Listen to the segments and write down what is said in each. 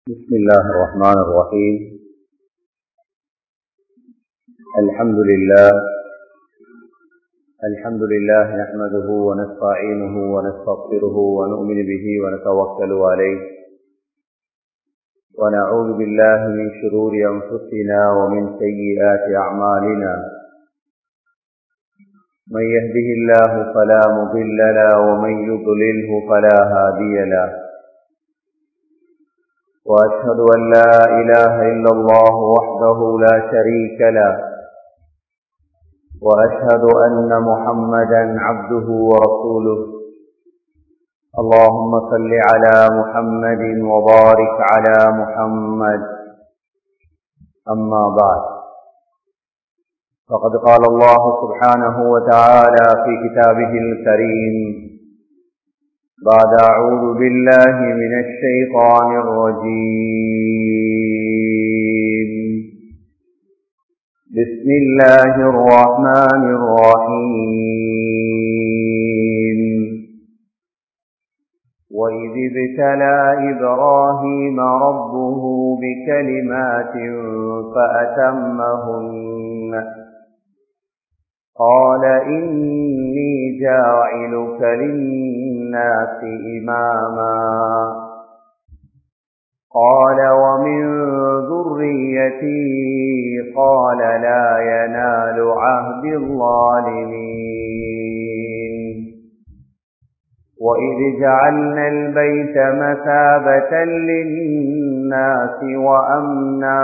بسم الله الرحمن الرحيم الحمد لله الحمد لله نحمده ونستعينه ونستغفره ونؤمن به ونتوكل عليه ونعوذ بالله من شرور أنفسنا ومن سيئات أعمالنا من يهده الله فلا مضل له ومن يضلله فلا هادي له وأشهد أن لا إله إلا الله وحده لا شريك له وأشهد أن محمدا عبده ورسوله اللهم صل على محمد وبارك على محمد أما بعد فقد قال الله سبحانه وتعالى في كتابه الكريم بعد أعوذ بالله من الشيطان الرجيم بسم الله الرحمن الرحيم وإذ ابتلى إبراهيم ربه بكلمات فأتمهن قال إني جاعلك للناس إماما قال ومن ذريتي قال لا ينال عهد الظالمين وإذ جعلنا البيت مثابة للناس وأمنا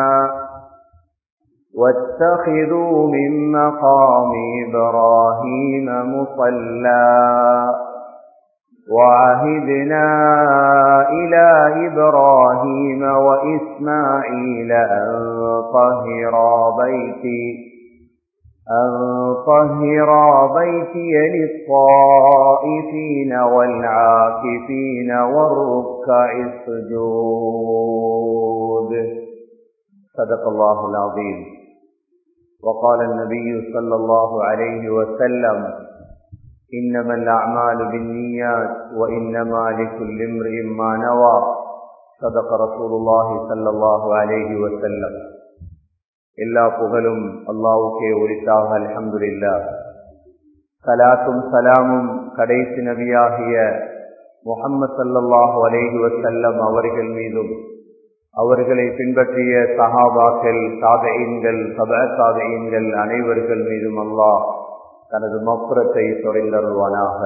واتخذوا من مقام إبراهيم مصلى وعهدنا إلى إبراهيم وإسماعيل أن طهرا بيتي أن طهرا بيتي للطائفين والعاكفين والركع السجود صدق الله العظيم وقال النبي صلى الله عليه وسلم إنما الأعمال بالنيات وإنما لكل امرئ ما نوى صدق رسول الله صلى الله عليه وسلم எல்லா புகழும் அல்லாவுக்கே உரித்தாக அல்ஹம்துலில்லா சலாத்தும் சலாமும் கடைசி நபியாகிய முகம்மது சல்லல்லாஹு அலைஹி வசல்லம் அவர்கள் மீதும் அவர்களை பின்பற்றிய சஹாபாக்கள் சாதையீன்கள் சப சாதையீன்கள் அனைவர்கள் மீதும் அல்லாஹ் தனது மப்புறத்தை தொடர்ந்தருள்வானாக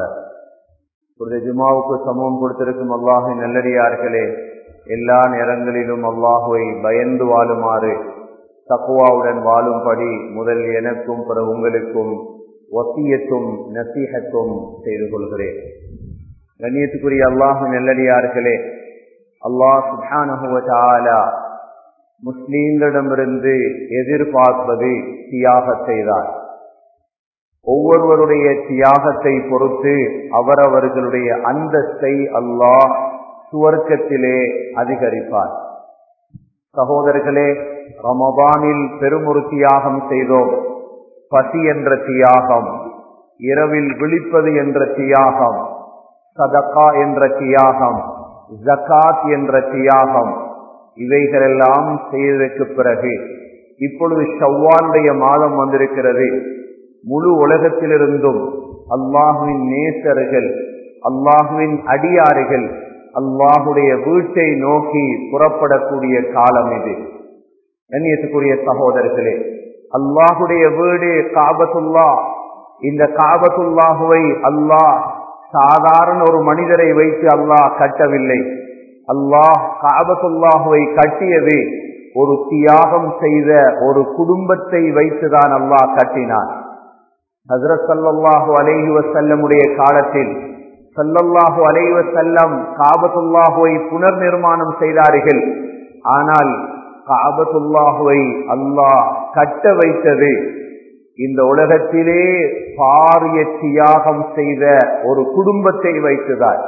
ஒரு ஜுமாவுக்கு சமூகம் கொடுத்திருக்கும் அல்லாஹின் நல்லடியார்களே எல்லா நேரங்களிலும் அல்லாஹுவை பயந்து வாழுமாறு தக்குவாவுடன் வாழும்படி முதல் எனக்கும் பிற உங்களுக்கும் ஒத்தியத்தும் நசீகத்தும் செய்து கொள்கிறேன் கண்ணியத்துக்குரிய அல்லாஹு நல்லடியார்களே அல்லாஹ் சுஹானுவதாலா முஸ்லீம்களிடமிருந்து எதிர்பார்ப்பது தியாகத்தை தான் ஒவ்வொருவருடைய தியாகத்தை பொறுத்து அவரவர்களுடைய அந்தஸ்தை அல்லாஹ் சுவர்க்கத்திலே அதிகரிப்பார் சகோதரர்களே ரமபானில் பெருமொரு தியாகம் செய்தோம் பசி என்ற தியாகம் இரவில் விழிப்பது என்ற தியாகம் சதக்கா என்ற தியாகம் ஜக்காத் என்ற தியாகம் இவைகளெல்லாம் செய்ததற்கு பிறகு இப்பொழுது ஷவ்வானுடைய மாதம் வந்திருக்கிறது முழு உலகத்திலிருந்தும் அல்லாஹுவின் நேசர்கள் அல்லாஹுவின் அடியாறுகள் அல்லாஹுடைய வீட்டை நோக்கி புறப்படக்கூடிய காலம் இது கண்ணியத்துக்குரிய சகோதரர்களே அல்லாஹுடைய வீடு காபத்துல்லா இந்த காபத்துல்லாஹுவை அல்லாஹ் சாதாரண ஒரு மனிதரை வைத்து அல்லாஹ் கட்டவில்லை அல்லாஹ் காபத்துல்லாஹுவை கட்டியது ஒரு தியாகம் செய்த ஒரு குடும்பத்தை வைத்துதான் அல்லாஹ் கட்டினான் ஹசரத் சல்லாஹூ அலைஹி வசல்லமுடைய காலத்தில் சல்லல்லாஹு அலைவ செல்லம் காபத்துல்லாஹுவை புனர் நிர்மாணம் செய்தார்கள் ஆனால் காபத்துல்லாஹுவை அல்லாஹ் கட்ட வைத்தது இந்த உலகத்திலே பாரிய தியாகம் செய்த ஒரு குடும்பத்தை வைத்ததார்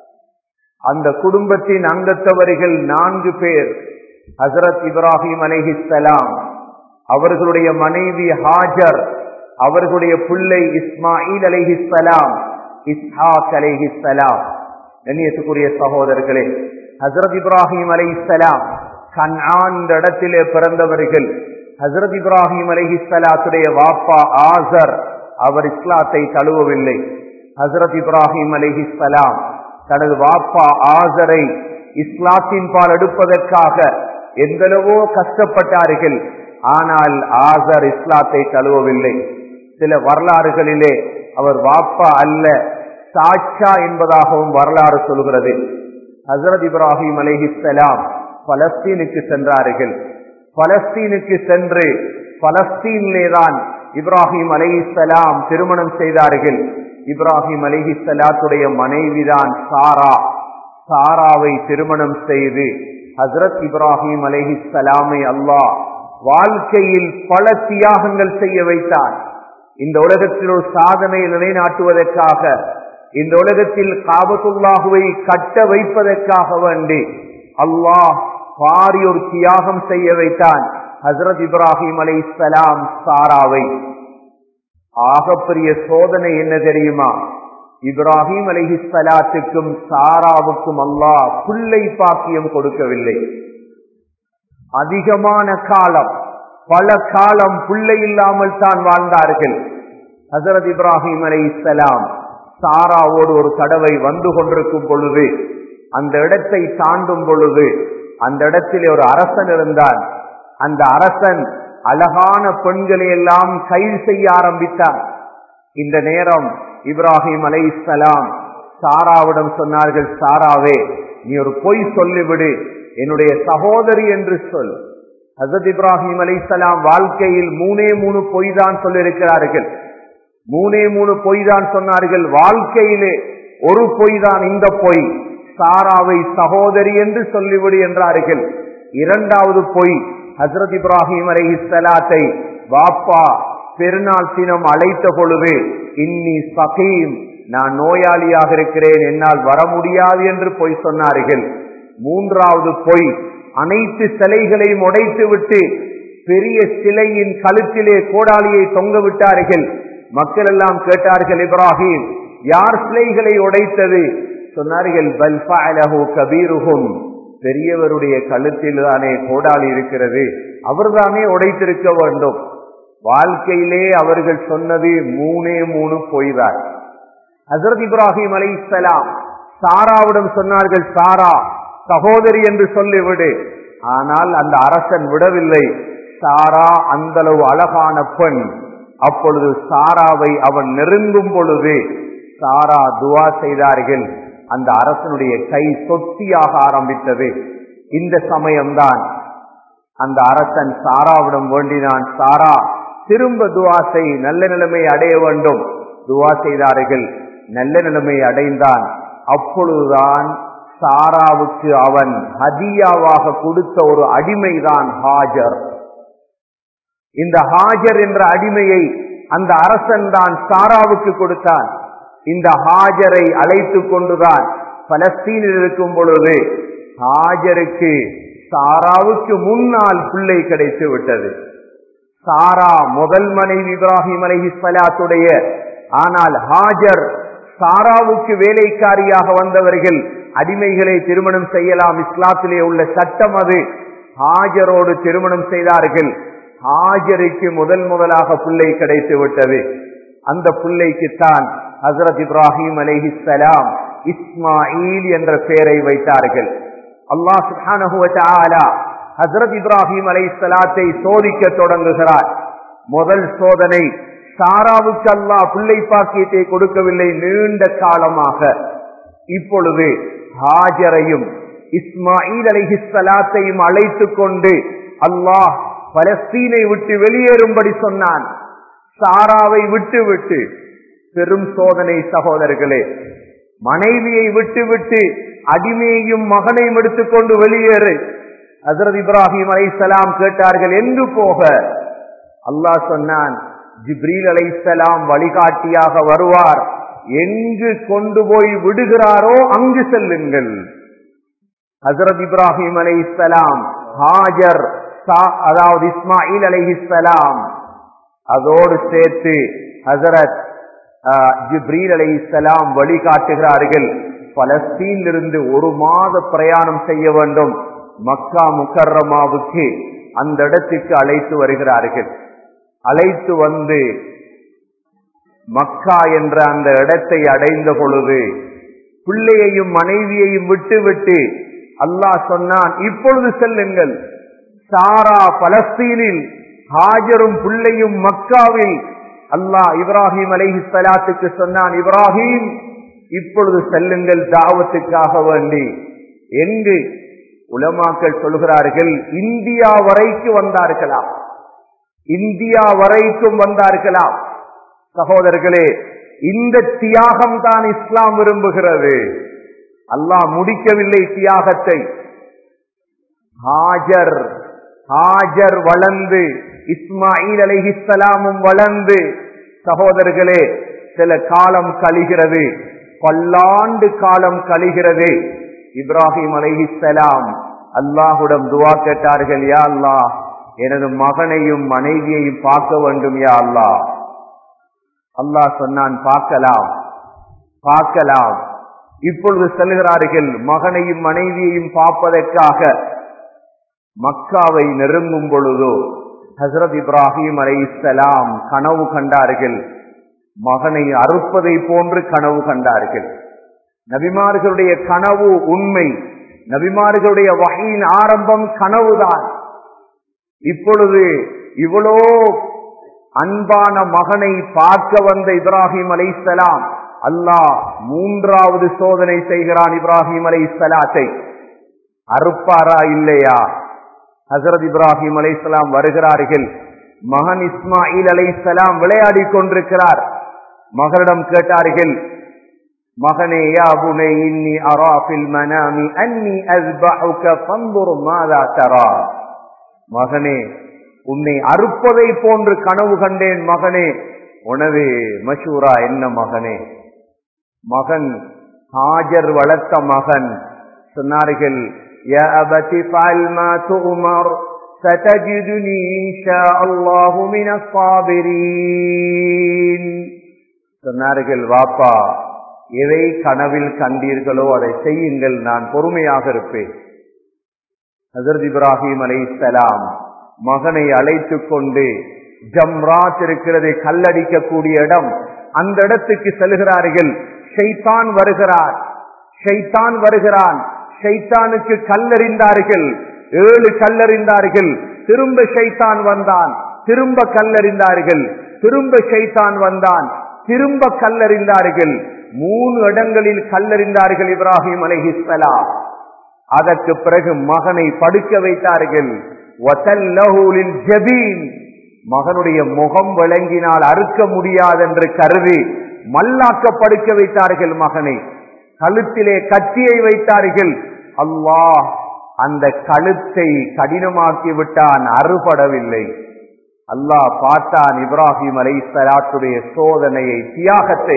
அந்த குடும்பத்தின் அங்கத்தவர்கள் நான்கு பேர் ஹசரத் இப்ராஹிம் அலைஹிஸ்லாம் அவர்களுடைய மனைவி ஹாஜர் அவர்களுடைய பிள்ளை இஸ்மாயில் அலைஹிஸ்லாம் இஸ்ஹாக் அலைஹிஸ்லாம் கண்ணியத்துக்குரிய சகோதரர்களே ஹசரத் இப்ராஹிம் அலை இஸ்லாம் கன்ஆன் இடத்திலே பிறந்தவர்கள் ஹசரத் இப்ராஹிம் அலஹி சலாத்துடைய வாப்பா ஆசர் அவர் இஸ்லாத்தை தழுவவில்லை ஹசரத் இப்ராஹிம் அலஹி சலாம் தனது வாப்பா ஆசரை இஸ்லாத்தின் பால் எடுப்பதற்காக எந்தளவோ கஷ்டப்பட்டார்கள் ஆனால் ஆசர் இஸ்லாத்தை தழுவவில்லை சில வரலாறுகளிலே அவர் வாப்பா அல்ல சாட்சா என்பதாகவும் வரலாறு சொல்கிறது ஹசரத் இப்ராஹிம் அலிஹிஸ்லாம் பலஸ்தீனுக்கு சென்றார்கள் பலஸ்தீனுக்கு சென்று பலஸ்தீனிலே தான் இப்ராஹிம் அலிஹிஸ்லாம் திருமணம் செய்தார்கள் இப்ராஹிம் அலிஹிஸ்லாத்துடைய மனைவிதான் சாரா சாராவை திருமணம் செய்து ஹசரத் இப்ராஹிம் அலிஹிஸ்லாமை அல்லாஹ் வாழ்க்கையில் பல தியாகங்கள் செய்ய வைத்தார் இந்த உலகத்தில் ஒரு சாதனை நிலைநாட்டுவதற்காக இந்த உலகத்தில் காபத்துல்லாஹுவை கட்ட வைப்பதற்காக வேண்டி அல்லாஹ் பாரி ஒரு தியாகம் செய்ய வைத்தான் ஹசரத் இப்ராஹிம் அலை சலாம் சாராவை ஆகப்பெரிய சோதனை என்ன தெரியுமா இப்ராஹிம் அலஹி சலாத்துக்கும் சாராவுக்கும் அல்லாஹ் பிள்ளை பாக்கியம் கொடுக்கவில்லை அதிகமான காலம் பல காலம் பிள்ளை இல்லாமல் தான் வாழ்ந்தார்கள் ஹசரத் இப்ராஹிம் அலை இஸ்லாம் சாராவோடு ஒரு தடவை வந்து கொண்டிருக்கும் பொழுது அந்த இடத்தை தாண்டும் பொழுது அந்த இடத்திலே ஒரு அரசன் இருந்தான் அந்த அரசன் அழகான பெண்களை எல்லாம் கைது செய்ய ஆரம்பித்தார் இந்த நேரம் இப்ராஹிம் அலை இஸ்லாம் சாராவிடம் சொன்னார்கள் சாராவே நீ ஒரு பொய் சொல்லிவிடு என்னுடைய சகோதரி என்று சொல் ஹசத் இப்ராஹிம் அலை வாழ்க்கையில் மூணே மூணு பொய் தான் சொல்லியிருக்கிறார்கள் மூணே மூணு பொய் தான் சொன்னார்கள் வாழ்க்கையிலே ஒரு பொய் தான் இந்த பொய் சாராவை சகோதரி என்று சொல்லிவிடு என்றார்கள் இரண்டாவது பொய் ஹசரத் இப்ராஹிம் அலை சலாத்தை வாப்பா பெருநாள் தினம் அழைத்த பொழுது இன்னி சகீம் நான் நோயாளியாக இருக்கிறேன் என்னால் வர முடியாது என்று பொய் சொன்னார்கள் மூன்றாவது பொய் அனைத்து சிலைகளையும் உடைத்து விட்டு பெரிய சிலையின் கழுத்திலே கோடாலியை தொங்க விட்டார்கள் மக்கள் எல்லாம் கேட்டார்கள் இப்ராஹிம் யார் சிலைகளை உடைத்தது சொன்னார்கள் கபீருகும் பெரியவருடைய கழுத்தில் தானே கோடாலி இருக்கிறது அவர்தானே உடைத்திருக்க வேண்டும் வாழ்க்கையிலே அவர்கள் சொன்னது மூணே மூணு பொய்தான் ஹசரத் இப்ராஹிம் அலை இஸ்லாம் சாராவிடம் சொன்னார்கள் சாரா சகோதரி என்று சொல்லிவிடு ஆனால் அந்த அரசன் விடவில்லை சாரா அந்த அளவு அழகான பெண் அப்பொழுது சாராவை அவன் நெருங்கும் பொழுது சாரா துவா செய்தார்கள் அந்த அரசனுடைய கை சொத்தியாக ஆரம்பித்தது இந்த சமயம்தான் அந்த அரசன் சாராவிடம் வேண்டினான் சாரா திரும்ப துவா செய் நல்ல நிலைமை அடைய வேண்டும் துவா செய்தார்கள் நல்ல நிலைமை அடைந்தான் அப்பொழுதுதான் சாராவுக்கு அவன் ஹதியாவாக கொடுத்த ஒரு அடிமைதான் ஹாஜர் இந்த ஹாஜர் என்ற அடிமையை அந்த அரசன் தான் சாராவுக்கு கொடுத்தான் இந்த ஹாஜரை அழைத்து கொண்டுதான் பலஸ்தீனில் இருக்கும் பொழுது ஹாஜருக்கு சாராவுக்கு முன்னால் பிள்ளை கிடைத்து விட்டது சாரா முதல் மனைவி இப்ராஹிம் அலஹி சலாத்துடைய ஆனால் ஹாஜர் சாராவுக்கு வேலைக்காரியாக வந்தவர்கள் அடிமைகளை திருமணம் செய்யலாம் இஸ்லாத்திலே உள்ள சட்டம் அது ஹாஜரோடு திருமணம் செய்தார்கள் ஹாஜருக்கு முதல் முதலாக பிள்ளை கிடைத்து விட்டது அந்த பிள்ளைக்குத்தான் ஹசரத் இப்ராஹிம் அலஹி சலாம் இஸ்மாயில் என்ற பெயரை வைத்தார்கள் அல்லாஹ் சுஹானஹுவலா ஹசரத் இப்ராஹிம் அலை சலாத்தை சோதிக்க தொடங்குகிறார் முதல் சோதனை சாராவுக்கு அல்லாஹ் பிள்ளை பாக்கியத்தை கொடுக்கவில்லை நீண்ட காலமாக இப்பொழுது ஹாஜரையும் இஸ்மாயில் அலிஹி சலாத்தையும் அழைத்து கொண்டு அல்லாஹ் பலஸ்தீனை விட்டு வெளியேறும்படி சொன்னான் சாராவை விட்டு விட்டு பெரும் சோதனை சகோதரர்களே மனைவியை விட்டு விட்டு அடிமையையும் மகனையும் எடுத்துக்கொண்டு வெளியேறு ஹசரத் இப்ராஹிம் அலை சலாம் கேட்டார்கள் எங்கு போக அல்லாஹ் சொன்னான் ஜிப்ரீல் அலை சலாம் வழிகாட்டியாக வருவார் எங்கு கொண்டு போய் விடுகிறாரோ அங்கு செல்லுங்கள் ஹசரத் இப்ராஹிம் அலை சலாம் ஹாஜர் அதாவது இஸ்மாயில் அலைஹிஸ்லாம் அதோடு சேர்த்து ஹசரத் ஜிப்ரீல் அலை இஸ்லாம் வழிகாட்டுகிறார்கள் பலஸ்தீனிலிருந்து ஒரு மாத பிரயாணம் செய்ய வேண்டும் மக்கா முக்கர்ரமாவுக்கு அந்த இடத்துக்கு அழைத்து வருகிறார்கள் அழைத்து வந்து மக்கா என்ற அந்த இடத்தை அடைந்த பொழுது பிள்ளையையும் மனைவியையும் விட்டு விட்டு அல்லாஹ் சொன்னான் இப்பொழுது செல்லுங்கள் சாரா பலஸ்தீனில் ஹாஜரும் பிள்ளையும் மக்காவில் அல்லாஹ் இப்ராஹிம் அலைஹி சலாத்துக்கு சொன்னான் இப்ராஹிம் இப்பொழுது செல்லுங்கள் தாவத்துக்காக வேண்டி என்று உலமாக்கள் சொல்கிறார்கள் இந்தியா வரைக்கும் வந்தார்களாம் இந்தியா வரைக்கும் வந்தார்களாம் சகோதரர்களே இந்த தியாகம் தான் இஸ்லாம் விரும்புகிறது அல்லாஹ் முடிக்கவில்லை தியாகத்தை ஹாஜர் ஹாஜர் வளர்ந்து இஸ்மாயில் அலைஹிஸ்ஸலாமும் வளர்ந்து சகோதரர்களே சில காலம் கழிகிறது பல்லாண்டு காலம் கழிகிறது இப்ராஹிம் அலைஹிஸ்ஸலாம் அல்லாஹுடம் துவா கேட்டார்கள் யா அல்லாஹ் எனது மகனையும் மனைவியையும் பார்க்க வேண்டும் யா அல்லாஹ் அல்லாஹ் சொன்னான் பார்க்கலாம் பார்க்கலாம் இப்பொழுது செல்கிறார்கள் மகனையும் மனைவியையும் பார்ப்பதற்காக மக்காவை நெருங்கும் பொழுதோ ஹசரத் இப்ராஹிம் அலைஹிஸ்ஸலாம் கனவு கண்டார்கள் மகனை அறுப்பதை போன்று கனவு கண்டார்கள் நபிமார்களுடைய கனவு உண்மை நபிமார்களுடைய வகையின் ஆரம்பம் கனவுதான் இப்பொழுது இவ்வளோ அன்பான மகனை பார்க்க வந்த இப்ராஹிம் அலைசலாம் அல்லாஹ் மூன்றாவது சோதனை செய்கிறான் இப்ராஹிம் அலைசலாத்தை அறுப்பாரா இல்லையா ஹசரத் இப்ராஹிம் அலைசலாம் வருகிறார்கள் மகன் இஸ்மாயில் அலைசலாம் விளையாடி கொண்டிருக்கிறார் மகனிடம் கேட்டார்கள் மகனே யா புனை இன்னி அரா ஃபில் மனாமி அன்னி அஸ்பஹுக ஃபன்துர் மாதா தரா மகனே உன்னை அறுப்பதை போன்று கனவு கண்டேன் மகனே உணவே மஷூரா என்ன மகனே மகன் ஹாஜர் வளர்த்த மகன் சொன்னார்கள் يا أبت فعل ما تؤمر ستجدني إن شاء الله من الصابرين சொன்னார்கள் வாப்பா எதை கனவில் கண்டீர்களோ அதை செய்யுங்கள் நான் பொறுமையாக இருப்பேன் ஹசரத் இப்ராஹிம் அலைசலாம் மகனை அழைத்து கொண்டு ஜம்ராத் இருக்கிறது கல்லடிக்கக்கூடிய இடம் அந்த இடத்துக்கு செல்கிறார்கள் ஷைத்தான் வருகிறார் ஷைத்தான் வருகிறான் ஷைத்தானுக்கு கல்லறிந்தார்கள் ஏழு கல்லறிந்தார்கள் திரும்ப ஷைத்தான் வந்தான் திரும்ப கல்லறிந்தார்கள் திரும்ப ஷைத்தான் வந்தான் திரும்ப கல்லறிந்தார்கள் மூணு இடங்களில் கல்லறிந்தார்கள் இப்ராஹிம் அலைஹிஸ்ஸலாம் அதற்கு பிறகு மகனை படுக்க வைத்தார்கள் மகனுடைய முகம் விளங்கினால் அறுக்க முடியாதென்று கருதி மல்லாக்க படுக்க வைத்தார்கள் மகனை கழுத்திலே கத்தியை வைத்தார்கள் அல்லாஹ் அந்த கழுத்தை கடினமாக்கி விட்டான் அறுபடவில்லை அல்லாஹ் பார்த்தான் இப்ராஹிம் அலை சலாத்துடைய சோதனையை தியாகத்தை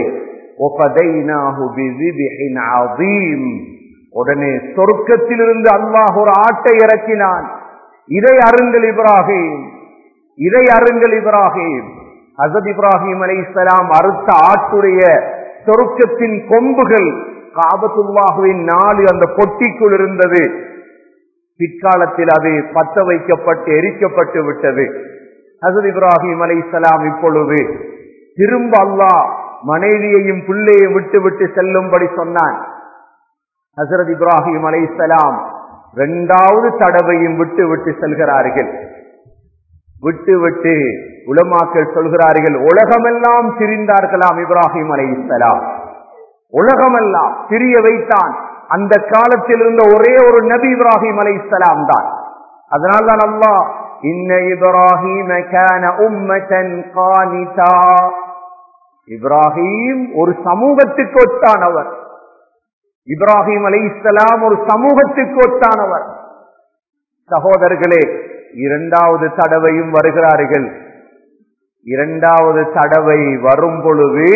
உடனே சொர்க்கத்திலிருந்து அல்லாஹ் ஒரு ஆட்டை இறக்கினான் இதை அருங்கள் இப்ராஹிம் இதை அருங்கள் இப்ராஹிம் ஹசத் இப்ராஹிம் அலை இஸ்லாம் அறுத்த ஆட்டுடைய சொருக்கத்தின் கொம்புகள் காபத்துல்லாஹுவின் நாலு அந்த பொட்டிக்குள் இருந்தது பிற்காலத்தில் அது பத்த வைக்கப்பட்டு எரிக்கப்பட்டு விட்டது ஹசத் இப்ராஹிம் அலை இஸ்லாம் இப்பொழுது திரும்ப அல்லாஹ் மனைவியையும் பிள்ளையும் விட்டு விட்டு செல்லும்படி சொன்னான் ஹசரத் இப்ராஹிம் அலை இஸ்லாம் இரண்டாவது தடவையும் விட்டு விட்டு செல்கிறார்கள் விட்டு விட்டு உலமாக்கள் சொல்கிறார்கள் உலகமெல்லாம் திரிந்தார்களாம் இப்ராஹிம் அலை இஸ்லாம் உலகமெல்லாம் திரிய வைத்தான் அந்த காலத்தில் இருந்த ஒரே ஒரு நபி இப்ராஹிம் அலை இஸ்லாம் தான் அதனால் தான் அல்லாஹ் இன்ன இப்ராஹிம் உம்மதன் கானிதா இப்ராஹிம் ஒரு சமூகத்துக்கு ஒத்தானவர் இப்ராஹிம் அலை இஸ்லாம் ஒரு சமூகத்துக்கு ஒத்தானவர் சகோதரர்களே இரண்டாவது தடவையும் வருகிறார்கள் இரண்டாவது தடவை வரும் பொழுது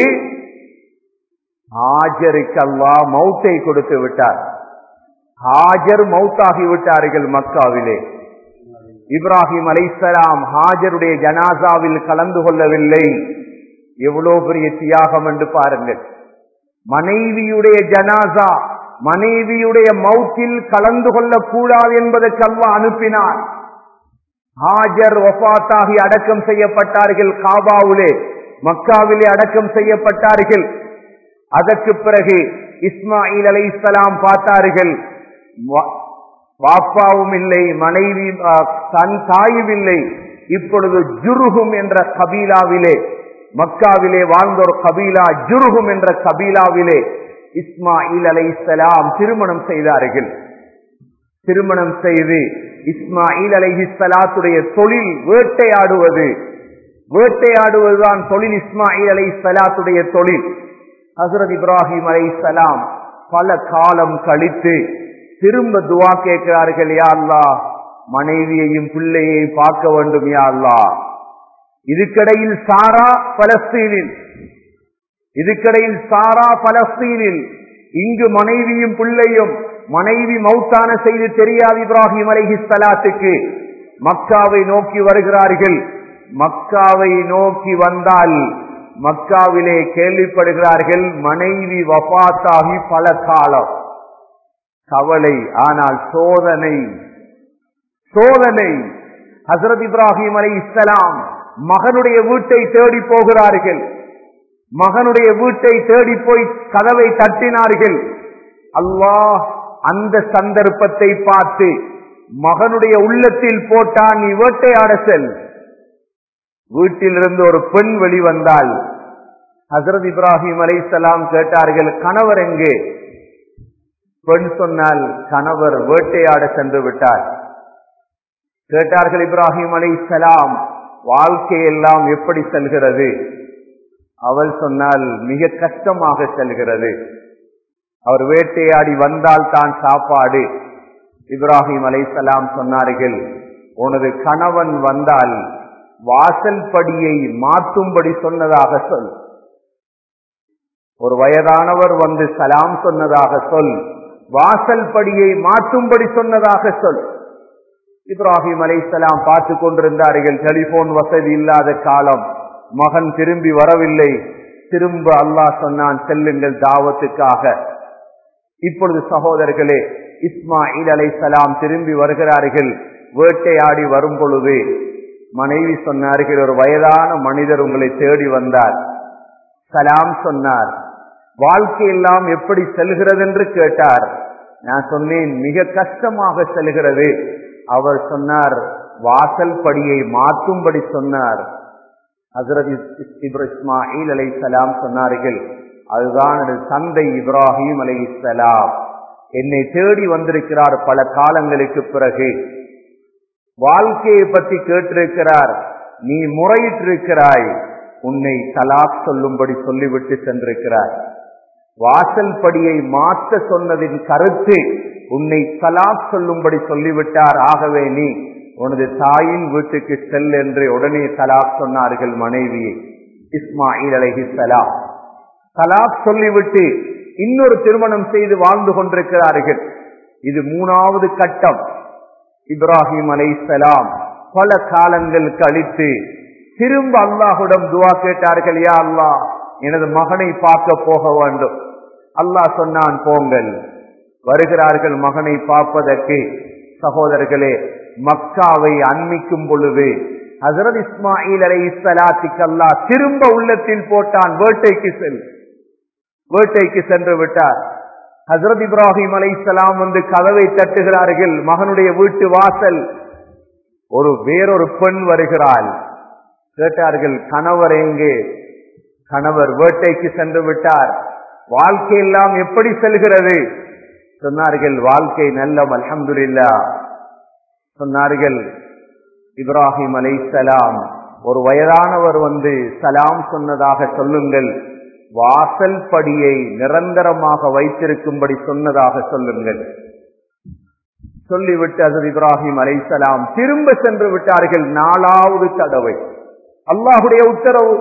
ஹாஜருக்கு அல்லா மௌத்தை கொடுத்து விட்டார் ஹாஜர் மௌத்தாகி விட்டார்கள் மக்காவிலே இப்ராஹிம் அலைசலாம் ஹாஜருடைய ஜனாசாவில் கலந்து கொள்ளவில்லை எவ்வளவு பெரிய தியாகம் என்று பாருங்கள் மனைவியுடைய ஜனாசா மனைவியுடைய மௌத்தில் கலந்து கொள்ளக்கூடாது என்பதற்கு அல்லாஹ் அனுப்பினார் ஹாஜர் ஒஃபாத்தாகி அடக்கம் செய்யப்பட்டார்கள் காபாவிலே மக்காவிலே அடக்கம் செய்யப்பட்டார்கள் அதற்கு பிறகு இஸ்மாயில் அலை இஸ்லாம் பார்த்தார்கள் வா- வாப்பாவும் இல்லை மனைவி ஆ, தன் தாயும் இல்லை இப்பொழுது ஜுருகும் என்ற கபீலாவிலே மக்காவிலே வாழ்ந்த ஒரு கபீலா ஜுருகும் என்ற கபீலாவிலே இஸ்மாயில் அலை இஸ்லாம் திருமணம் செய்தார்கள் திருமணம் செய்து இஸ்மாயில் அலைஹி ஸலாத்துடைய தொழில் வேட்டையாடுவது வேட்டையாடுவதுதான் தொழில் இஸ்மாயில் அலை ஸலாத்துடைய தொழில் ஹசரத் இப்ராஹிம் அலை சலாம் பல காலம் கழித்து திரும்ப துவா கேட்கிறார்கள் யா அல்லாஹ் மனைவியையும் பிள்ளையையும் பார்க்க வேண்டும் யா அல்லாஹ் இதுக்கிடையில் சாரா பலஸ்தீனில் இதுக்கிடையில் சாரா பலஸ்தீனில் இங்கு மனைவியும் பிள்ளையும் மனைவி மௌத்தான செய்து தெரியாது இப்ராஹிம் அலைஹி ஸலாத்துக்கு மக்காவை நோக்கி வருகிறார்கள் மக்காவை நோக்கி வந்தால் மக்காவிலே கேள்விப்படுகிறார்கள் மனைவி வபாத்தாகி பல காலம் கவலை ஆனால் சோதனை சோதனை ஹசரத் இப்ராஹிம் அலை இஸ்லாம் மகனுடைய வீட்டை தேடி போகிறார்கள் மகனுடைய வீட்டை தேடி போய் கதவை தட்டினார்கள் அல்லாஹ் அந்த சந்தர்ப்பத்தை பார்த்து மகனுடைய உள்ளத்தில் போட்டான் நீ வேட்டையாட செல் வீட்டிலிருந்து ஒரு பெண் வெளிவந்தால் ஹசரத் இப்ராஹிம் அலைசலாம் கேட்டார்கள் கணவர் எங்கே பெண் சொன்னால் கணவர் வேட்டையாட சென்று விட்டார் கேட்டார்கள் இப்ராஹிம் அலைசலாம் வாழ்க்கையெல்லாம் எப்படி செல்கிறது அவள் சொன்னால் மிக கஷ்டமாக செல்கிறது அவர் வேட்டையாடி வந்தால் தான் சாப்பாடு இப்ராஹிம் அலைசலாம் சொன்னார்கள் உனது கணவன் வந்தால் வாசல் படியை மாற்றும்படி சொன்னதாக சொல் ஒரு வயதானவர் வந்து சலாம் சொன்னதாக சொல் வாசல் படியை மாற்றும்படி சொன்னதாக சொல் இப்ராஹிம் அலைசலாம் பார்த்து கொண்டிருந்தார்கள் டெலிபோன் வசதி இல்லாத காலம் மகன் திரும்பி வரவில்லை திரும்ப அல்லாஹ் சொன்னான் செல்லுங்கள் தாவத்துக்காக இப்பொழுது சகோதரர்களே இஸ்மாயில் அலைசலாம் திரும்பி வருகிறார்கள் வேட்டையாடி வரும் பொழுது மனைவி சொன்னார்கள் ஒரு வயதான மனிதர் உங்களை தேடி வந்தார் சலாம் சொன்னார் வாழ்க்கையெல்லாம் எப்படி செல்கிறது என்று கேட்டார் நான் சொன்னேன் மிக கஷ்டமாக செல்கிறது அவர் சொன்னார் வாசல் படியை மாற்றும்படி சொன்னார் ஹசரத் இஸ்மாயில் அலை சலாம் சொன்னார்கள் அதுதான் எனது தந்தை இப்ராஹிம் அலை சலாம் என்னை தேடி வந்திருக்கிறார் பல காலங்களுக்கு பிறகு வாழ்க்கையை பற்றி கேட்டிருக்கிறார் நீ முறையிட்டிருக்கிறாய் உன்னை தலாக் சொல்லும்படி சொல்லிவிட்டு சென்றிருக்கிறாய் வாசல் படியை மாற்ற சொன்னதின் கருத்து உன்னை தலாக் சொல்லும்படி சொல்லிவிட்டார் ஆகவே நீ உனது தாயின் வீட்டுக்கு செல் என்று உடனே தலாக் சொன்னார்கள் மனைவியை இஸ்மாயில் அலஹி சலாம் தலாக் சொல்லிவிட்டு இன்னொரு திருமணம் செய்து வாழ்ந்து கொண்டிருக்கிறார்கள் இது மூணாவது கட்டம் இப்ராஹிம் அலை சலாம் பல காலங்கள் கழித்து திரும்ப அல்லாஹுடன் துவா கேட்டார்கள் யா அல்லாஹ் எனது மகனை பார்க்க போக வேண்டும் அல்லாஹ் சொன்னான் போங்கள் வருகிறார்கள் மகனை பார்ப்பதற்கு சகோதரர்களே மக்காவை அண்மிக்கும் பொழுது ஹசரத் இஸ்மாயில் அலை இஸ்லாத்திக்கு அல்லாஹ் திரும்ப உள்ளத்தில் போட்டான் வேட்டைக்கு செல் வேட்டைக்கு சென்று விட்டார் ஹசரத் இப்ராஹிம் அலை வந்து கதவை தட்டுகிறார்கள் மகனுடைய வீட்டு வாசல் ஒரு வேறொரு பெண் வருகிறாள் கேட்டார்கள் கணவர் எங்கே கணவர் வேட்டைக்கு சென்று விட்டார் வாழ்க்கை எல்லாம் எப்படி செல்கிறது சொன்னார்கள் வாழ்க்கை நல்லம் அல்ஹம்துலில்லா சொன்னார்கள் இப்ராஹிம் அலை சலாம் ஒரு வயதானவர் வந்து சலாம் சொன்னதாக சொல்லுங்கள் வாசல் படியை நிரந்தரமாக வைத்திருக்கும்படி சொன்னதாக சொல்லுங்கள் சொல்லிவிட்டு அது இப்ராஹிம் அலைசலாம் திரும்ப சென்று விட்டார்கள் நாலாவது தடவை அல்லாஹுடைய உத்தரவு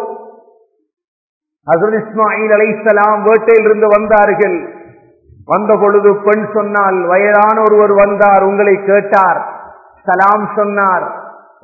ஹசரத் இஸ்மாயில் அலைசலாம் வேட்டையிலிருந்து வந்தார்கள் வந்த பொழுது பெண் சொன்னால் வயதான ஒருவர் வந்தார் உங்களை கேட்டார் சலாம் சொன்னார்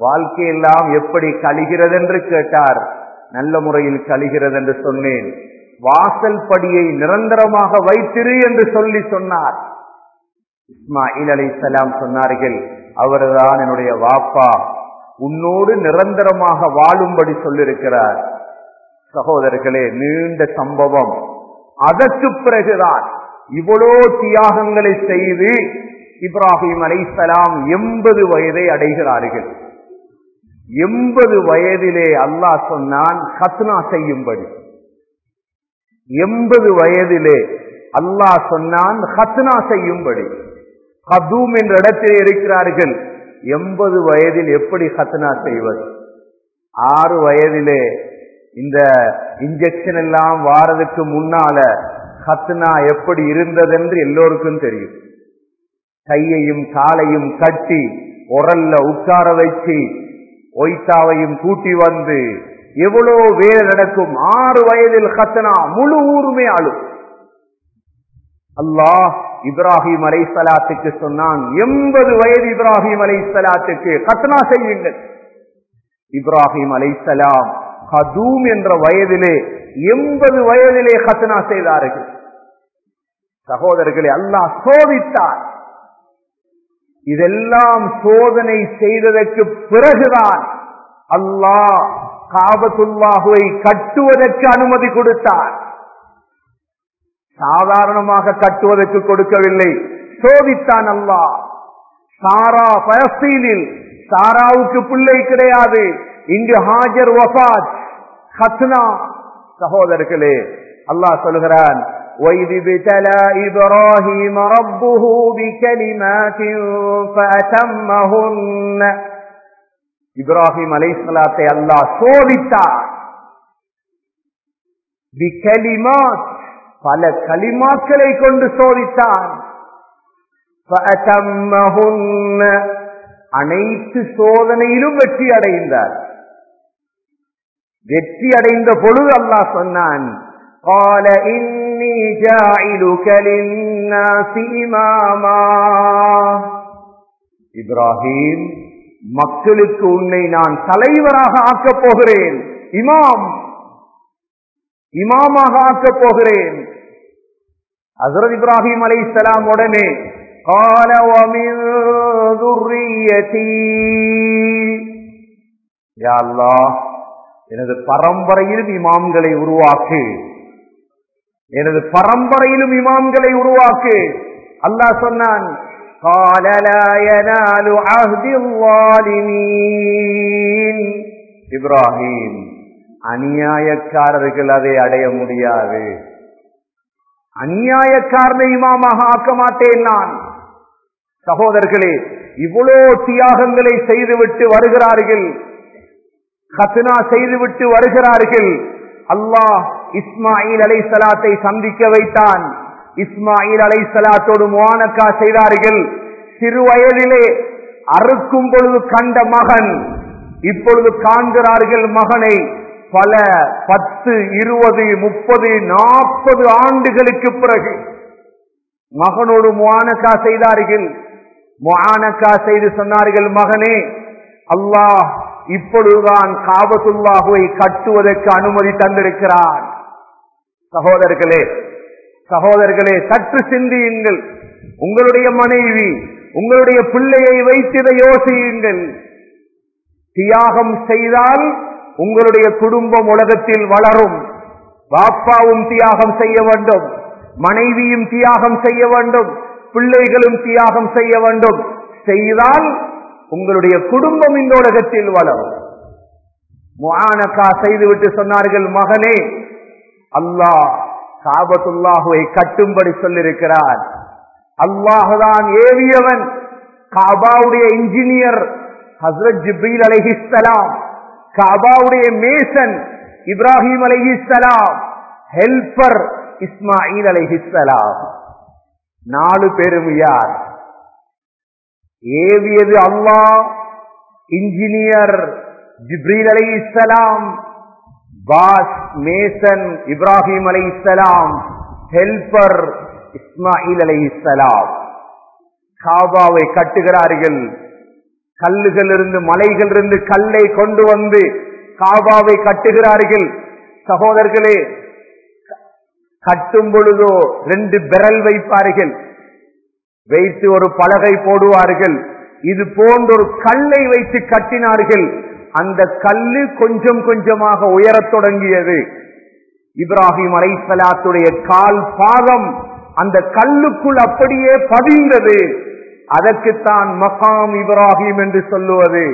வாழ்க்கையெல்லாம் எப்படி கழிகிறது என்று கேட்டார் நல்ல முறையில் கழிகிறது என்று சொன்னேன் வாசல் படியை நிரந்தரமாக வைத்திரு என்று சொல்லி சொன்னார் இஸ்மாயில் அலை சொன்னார்கள் அவர்தான் என்னுடைய வாப்பா உன்னோடு நிரந்தரமாக வாழும்படி சொல்லிருக்கிறார் சகோதரர்களே நீண்ட சம்பவம் அதற்கு பிறகுதான் இவ்வளோ தியாகங்களை செய்து இப்ராஹிம் அலைசலாம் எண்பது வயதை அடைகிறார்கள் எண்பது வயதிலே அல்லாஹ் சொன்னான் ஹத்னா செய்யும்படி எண்பது வயதிலே அல்லாஹ் சொன்னான் ஹத்னா செய்யும்படி ஹதூம் என்ற இடத்தில் இருக்கிறார்கள் எண்பது வயதில் எப்படி ஹத்னா செய்வது ஆறு வயதிலே இந்த இன்ஜெக்ஷன் எல்லாம் வாரதுக்கு முன்னால ஹத்னா எப்படி இருந்ததென்று எல்லோருக்கும் தெரியும் கையையும் காலையும் கட்டி உரல்ல உட்கார வச்சு ஒய்தாவையும் கூட்டி வந்து எவ்வளோ வேலை நடக்கும் ஆறு வயதில் ஹத்தனா முழு ஊருமே அழும் அல்லாஹ் இப்ராஹிம் அலை சலாத்துக்கு சொன்னான் எண்பது வயது இப்ராஹிம் அலை சலாத்துக்கு ஹத்னா செய்யுங்கள் இப்ராஹிம் அலை சலாம் ஹதூம் என்ற வயதிலே எண்பது வயதிலே ஹத்னா செய்தார்கள் சகோதரர்களை அல்லாஹ் சோதித்தார் இதெல்லாம் சோதனை செய்ததற்கு பிறகுதான் அல்லாஹ் காபத்துல்லாஹுவை கட்டுவதற்கு அனுமதி கொடுத்தார் சாதாரணமாக கட்டுவதற்கு கொடுக்கவில்லை சோதித்தான் அல்லாஹ் சாரா பலஸ்தீனில் சாராவுக்கு பிள்ளை கிடையாது இங்கு ஹாஜர் வபாத் ஹத்னா சகோதரர்களே அல்லாஹ் சொல்கிறான் وَإِذِ ابْتَلَى إِبْرَاهِيمَ رَبُّهُ بِكَلِمَاتٍ فَأَتَمَّهُنَّ இப்ராஹிம் அலைஹிஸ்ஸலாத்தை அல்லாஹ் சோதித்தார் பிகலிமாத் பல கலிமாக்களை கொண்டு சோதித்தான் فَأَتَمَّهُنَّ அனைத்து சோதனையிலும் வெற்றி அடைந்தார் வெற்றி அடைந்த பொழுது அல்லாஹ் சொன்னான் قال إني جاعلك للناس إماما இப்ராஹிம் மக்களுக்கு உன்னை நான் தலைவராக ஆக்கப் போகிறேன் இமாம் இமாமாக ஆக்கப் போகிறேன் ஹசரத் இப்ராஹிம் அலை இஸ்லாம் உடனே قال ومن ذريتي யா அல்லாஹ் எனது பரம்பரையிலும் இமாம்களை உருவாக்கு எனது பரம்பரையிலும் இமாம்களை உருவாக்கு அல்லாஹ் சொன்னான் قال لا ينال عهد الظالمين இப்ராஹிம் அநியாயக்காரர்கள் அதை அடைய முடியாது அநியாயக்காரனை இமாமாக ஆக்க மாட்டேன் நான் சகோதரர்களே இவ்வளோ தியாகங்களை செய்துவிட்டு வருகிறார்கள் ஹத்னா செய்துவிட்டு வருகிறார்கள் அல்லாஹ் இஸ்மாயில் அலை சலாத்தை சந்திக்க வைத்தான் இஸ்மாயில் அலை சலாத்தோடு முவானக்கா செய்தார்கள் சிறு வயதிலே அறுக்கும் பொழுது கண்ட மகன் இப்பொழுது காண்கிறார்கள் மகனை பல பத்து இருபது முப்பது நாற்பது ஆண்டுகளுக்கு பிறகு மகனோடு முவானக்கா செய்தார்கள் முவானக்கா செய்து சொன்னார்கள் மகனே அல்லாஹ் இப்பொழுதுதான் காபத்துல்லாஹுவை கட்டுவதற்கு அனுமதி தந்திருக்கிறான் சகோதரர்களே சகோதரர்களே சற்று சிந்தியுங்கள் உங்களுடைய மனைவி உங்களுடைய பிள்ளையை வைத்திட யோசியுங்கள் தியாகம் செய்தால் உங்களுடைய குடும்பம் உலகத்தில் வளரும் பாப்பாவும் தியாகம் செய்ய வேண்டும் மனைவியும் தியாகம் செய்ய வேண்டும் பிள்ளைகளும் தியாகம் செய்ய வேண்டும் செய்தால் உங்களுடைய குடும்பம் இந்த உலகத்தில் வளரும் முஆனக்கா செய்துவிட்டு சொன்னார்கள் மகனே அல்லாஹ் காபத்துல்லாஹுவை கட்டும்படி சொல்லிருக்கிறார் அல்லாஹுதான் ஏவியவன் காபாவுடைய இன்ஜினியர் ஹசரத் ஜிப்ரீல் அலைஹிஸ்ஸலாம் காபாவுடைய மேசன் இப்ராஹிம் அலைஹிஸ்ஸலாம் ஹெல்பர் இஸ்மாயில் அலைஹிஸ்ஸலாம் நாலு பேரும் யார் ஏவியது அல்லாஹ் இன்ஜினியர் ஜிப்ரீல் அலை இஸ்லாம் பாஸ் மேசன் இப்ராஹிம் அலை இஸ்லாம் ஹெல்பர் இஸ்மாயில் அலை இஸ்லாம் காபாவை கட்டுகிறார்கள் கல்லுகள் இருந்து மலைகள் இருந்து கல்லை கொண்டு வந்து காபாவை கட்டுகிறார்கள் சகோதரர்களே கட்டும் பொழுதோ ரெண்டு விரல் வைப்பார்கள் வைத்து ஒரு பலகை போடுவார்கள் இது போன்ற ஒரு கல்லை வைத்து கட்டினார்கள் அந்த கல்லு கொஞ்சம் கொஞ்சமாக உயரத் தொடங்கியது இப்ராஹிம் அலைசலாத்துடைய கால் பாதம் அந்த கல்லுக்குள் அப்படியே பதிந்தது அதற்குத்தான் மகாம் இப்ராஹிம் என்று சொல்லுவது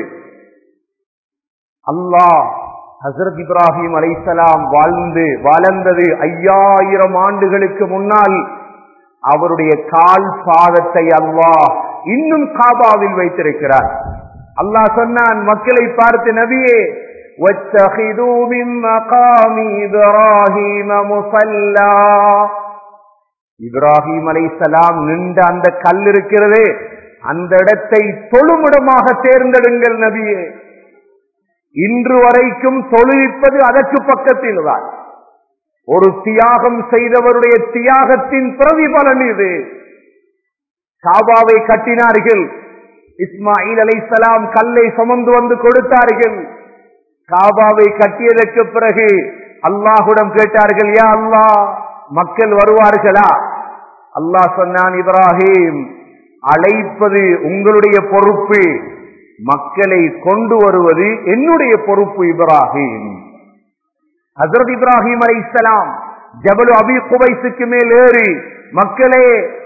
அல்லாஹ் ஹசரத் இப்ராஹிம் அலைசலாம் வாழ்ந்து வளர்ந்தது ஐயாயிரம் ஆண்டுகளுக்கு முன்னால் அவருடைய கால் பாதத்தை அல்லாஹ் இன்னும் காபாவில் வைத்திருக்கிறார் அல்லாஹ் சொன்னான் மக்களை பார்த்து நபியே وَاتَّخِذُوا مِن مَّقَامِ إِبْرَاهِيمَ مُصَلًّى இப்ராஹிம் அலைசலாம் நின்ற அந்த கல் இருக்கிறதே அந்த இடத்தை தொழுமிடமாக தேர்ந்தெடுங்கள் நபியே இன்று வரைக்கும் தொழுவிப்பது அதற்கு பக்கத்தில் தான் ஒரு தியாகம் செய்தவருடைய தியாகத்தின் பிரதிபலன் இது காபாவை கட்டினார்கள் இஸ்மாயில் அலைசலாம் கல்லை சுமந்து வந்து கொடுத்தார்கள் காபாவை கட்டியதற்கு பிறகு அல்லாஹுடம் கேட்டார்கள் யா அல்லாஹ் மக்கள் வருவார்களா அல்லாஹ் சொன்னான் இப்ராஹிம் அழைப்பது உங்களுடைய பொறுப்பு மக்களை கொண்டு வருவது என்னுடைய பொறுப்பு இப்ராஹிம் ஹசரத் இப்ராஹிம் அலை இஸ்லாம் ஜபலு அபி குவைசுக்கு மேல் ஏறி மக்களே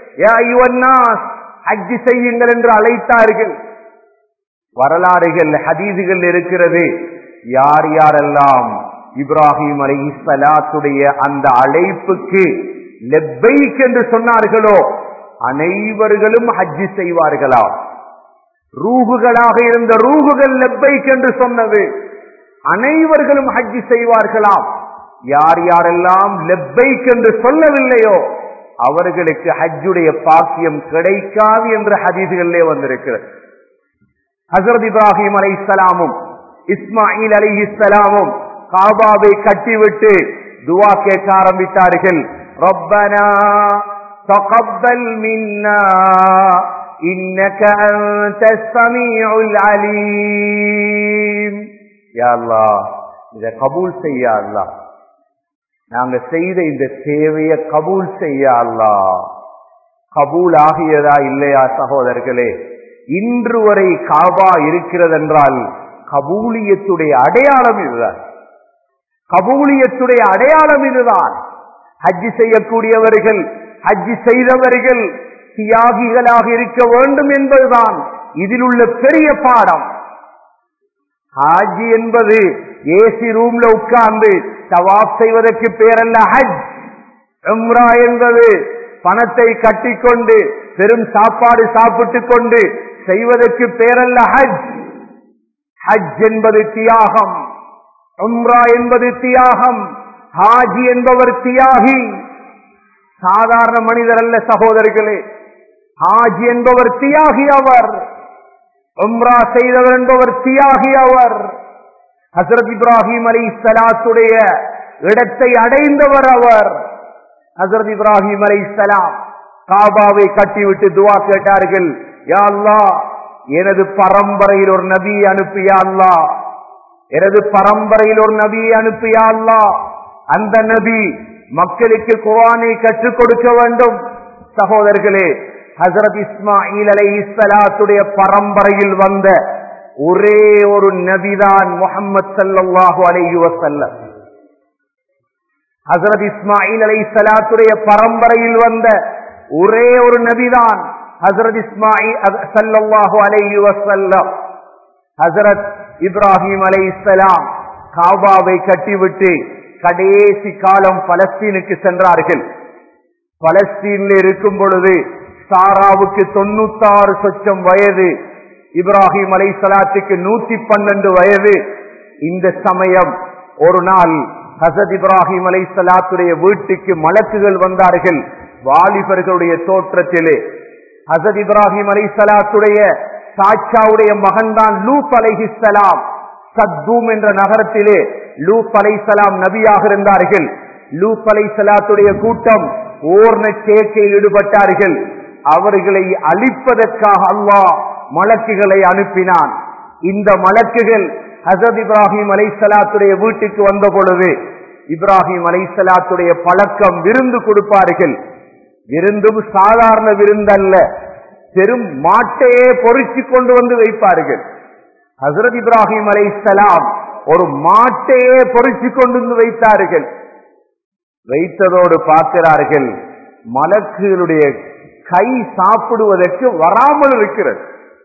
ஹஜ்ஜி செய்யுங்கள் என்று அழைத்தார்கள் வரலாறுகள் ஹதீதுகள் இருக்கிறது யார் யாரெல்லாம் இப்ராஹிம் அலை சலாத்துடைய அந்த அழைப்புக்கு லெப்பைக் என்று சொன்னார்களோ அனைவர்களும் ஹஜ்ஜி செய்வார்களா ரூகுகளாக இருந்த ரூகுகள் லெப்பைக் என்று சொன்னது அனைவர்களும் ஹஜ்ஜி செய்வார்களாம் யார் யாரெல்லாம் லெப்பைக் என்று சொல்லவில்லையோ அவர்களுக்கு ஹஜ்ஜுடைய பாக்கியம் கிடைக்காது என்று ஹதீதுகளிலே வந்திருக்கிறது ஹசரத் இப்ராஹிம் அலை இஸ்லாமும் இஸ்மாயில் அலி இஸ்லாமும் காபாவை கட்டிவிட்டு துவா கேட்க ஆரம்பித்தார்கள் ரப்பனா تقبل منا إنك أنت السميع العليم يا الله இதை கபூல் செய்ய அல்லாஹ் நாங்க செய்த இந்த சேவையை கபூல் செய்ய அல்லாஹ் கபூல் ஆகியதா இல்லையா சகோதரர்களே இன்று வரை காபா இருக்கிறதென்றால் கபூலியத்துடைய அடையாளம் இதுதான் கபூலியத்துடைய அடையாளம் இதுதான் ஹஜ்ஜி செய்யக்கூடியவர்கள் ஹஜ்ஜி செய்தவர்கள் தியாகிகளாக இருக்க வேண்டும் என்பதுதான் இதில் உள்ள பெரிய பாடம் ஹாஜி என்பது ஏசி ரூம்ல உட்கார்ந்து தவாப் செய்வதற்கு பேரல்ல ஹஜ் எம்ரா என்பது பணத்தை கட்டிக்கொண்டு பெரும் சாப்பாடு சாப்பிட்டுக் கொண்டு செய்வதற்கு பேரல்ல ஹஜ் ஹஜ் என்பது தியாகம் உம்ரா என்பது தியாகம் ஹாஜி என்பவர் தியாகி சாதாரண மனிதர் அல்ல சகோதரர்களே ஹாஜி என்பவர் தியாகி அவர் உம்ரா செய்தவர் என்பவர் தியாகி அவர் ஹசரத் இப்ராஹிம் அலி சலாத்துடைய இடத்தை அடைந்தவர் அவர் ஹசரத் இப்ராஹிம் அலை சலாம் காபாவை கட்டிவிட்டு துவா கேட்டார்கள் யா அல்லாஹ் எனது பரம்பரையில் ஒரு நபியை அனுப்பியா அல்லா எனது பரம்பரையில் ஒரு நபியை அனுப்பியா அல்லா அந்த நபி மக்களுக்கு குரானை கற்றுக் கொடுக்க வேண்டும் சகோதரர்களே ஹசரத் இஸ்மாயில் அலை இஸ்லாத்துடைய பரம்பரையில் வந்த ஒரே ஒரு நபிதான் முகமது சல்லாஹு அலைஹி வசல்லம் ஹசரத் இஸ்மாயில் அலை சலாத்துடைய பரம்பரையில் வந்த ஒரே ஒரு நபிதான் ஹசரத் இஸ்மாயில் சல்லாஹு அலைஹி வசல்லம் ஹசரத் இப்ராஹிம் அலை இஸ்லாம் காபாவை கட்டிவிட்டு கடைசி காலம் பலஸ்தீனுக்கு சென்றார்கள் பலஸ்தீனில் இருக்கும் பொழுது சாராவுக்கு தொண்ணூத்தாறு சொச்சம் வயது இப்ராஹிம் அலை சலாத்துக்கு நூத்தி பன்னெண்டு வயது இந்த சமயம் ஒரு நாள் ஹசத் இப்ராஹிம் அலை சலாத்துடைய வீட்டுக்கு மலக்குகள் வந்தார்கள் வாலிபர்களுடைய தோற்றத்திலே ஹசத் இப்ராஹிம் அலை சலாத்துடைய சாச்சாவுடைய மகன்தான் லூப் அலைஹிஸ்லாம் சத்தூம் என்ற நகரத்திலே லூப் அலைசலாம் நபியாக இருந்தார்கள் லூப் அலை சலாத்துடைய கூட்டம் ஓர்ண சேர்க்கையில் ஈடுபட்டார்கள் அவர்களை அழிப்பதற்காக அல்லாஹ் மலக்குகளை அனுப்பினான் இந்த மலக்குகள் ஹசத் இப்ராஹிம் அலை சலாத்துடைய வீட்டுக்கு வந்த பொழுது இப்ராஹிம் அலைசலாத்துடைய பழக்கம் விருந்து கொடுப்பார்கள் விருந்தும் சாதாரண விருந்தல்ல பெரும் மாட்டையே பொறிச்சு கொண்டு வந்து வைப்பார்கள் ஹசரத் இப்ராஹிம் அலைசலாம் ஒரு மாட்டையே பொறிச்சு கொண்டு வந்து வைத்தார்கள் வைத்ததோடு பார்க்கிறார்கள் மலக்குகளுடைய கை சாப்பிடுவதற்கு வராமல் இருக்கிறது